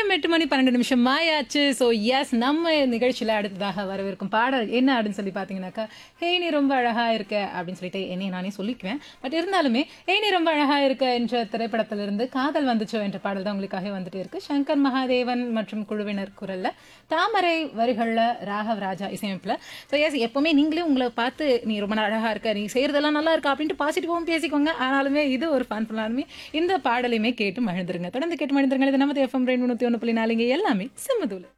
நேரம் எட்டு மணி பன்னெண்டு நிமிஷம் ஆயாச்சு ஸோ எஸ் நம்ம நிகழ்ச்சியில் அடுத்ததாக வரவிருக்கும் பாடல் என்ன அப்படின்னு சொல்லி பார்த்தீங்கன்னாக்கா ஹே நீ ரொம்ப அழகாக இருக்க அப்படின்னு சொல்லிட்டு என்னை நானே சொல்லிக்குவேன் பட் இருந்தாலுமே ஹே நீ ரொம்ப அழகாக இருக்க என்ற திரைப்படத்திலிருந்து காதல் வந்துச்சோ என்ற பாடல் தான் உங்களுக்காக வந்துட்டே இருக்கு சங்கர் மகாதேவன் மற்றும் குழுவினர் குரல்ல தாமரை வரிகளில் ராகவ் ராஜா இசையமைப்பில் ஸோ எஸ் எப்போவுமே நீங்களே உங்களை பார்த்து நீ ரொம்ப அழகாக இருக்க நீ செய்கிறதெல்லாம் நல்லா இருக்கா அப்படின்ட்டு பாசிட்டிவாகவும் பேசிக்கோங்க ஆனாலுமே இது ஒரு ஃபன் பண்ணாலுமே இந்த பாடலையுமே கேட்டு மகிழ்ந்துருங்க தொடர்ந்து கேட்டு மகிழ்ந்துருங்க இது நமது எஃப்எம் ரெண்டு நூற்றி ஒன்று புள்ளி நாலுங்க எல்லாமே சிம்மதூள்